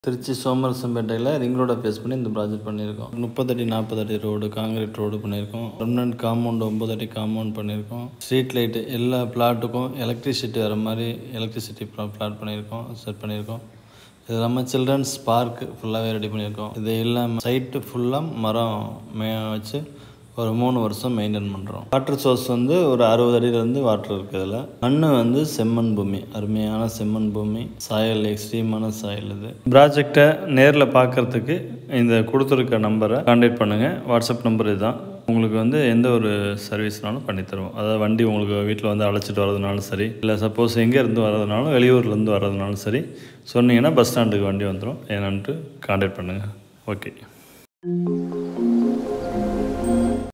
திருச்சி சோமரசம்பேட்டையில் ரிங் ரோடை ஃபேஸ் பண்ணி இந்த ப்ராஜெக்ட் பண்ணியிருக்கோம் முப்பத்தடி நாற்பது அடி ரோடு காங்கிரீட் ரோடு பண்ணியிருக்கோம் பெர்மனன்ட் காம்பவுண்ட் ஒம்பது அடி காம்பவுண்ட் பண்ணியிருக்கோம் ஸ்ட்ரீட் லைட்டு எல்லா பிளாட்டுக்கும் எலக்ட்ரிசிட்டி வர மாதிரி எலக்ட்ரிசிட்டி பிளாட் பண்ணியிருக்கோம் செட் பண்ணியிருக்கோம் இது இல்லாமல் சில்ட்ரன்ஸ் பார்க் ஃபுல்லாகவே ரெடி பண்ணியிருக்கோம் இது இல்லாமல் சைட்டு ஃபுல்லாக மரம் மே வச்சு ஒரு மூணு வருஷம் மெயின்டைன் பண்ணுறோம் வாட்டர் சோர்ஸ் வந்து ஒரு அறுபது அடியிலேருந்து வாட்டர் இருக்குது இதில் மண் வந்து செம்மண் பூமி அருமையான செம்மண் பூமி சாயல் எக்ஸ்ட்ரீமான சாயல் இது ப்ராஜெக்டை நேரில் பார்க்குறதுக்கு இந்த கொடுத்துருக்க நம்பரை கான்டாக்ட் பண்ணுங்கள் வாட்ஸ்அப் நம்பர் இதுதான் உங்களுக்கு வந்து எந்த ஒரு சர்வீஸ்னாலும் பண்ணி தருவோம் அதாவது வண்டி உங்களுக்கு வீட்டில் வந்து அழைச்சிட்டு வரதுனாலும் சரி இல்லை சப்போஸ் எங்கேருந்து வரதுனாலும் வெளியூர்லேருந்து வரதுனாலும் சரி சொன்னீங்கன்னா பஸ் ஸ்டாண்டுக்கு வண்டி வந்துடும் ஏன்னான்ட்டு கான்டாக்ட் பண்ணுங்கள் ஓகே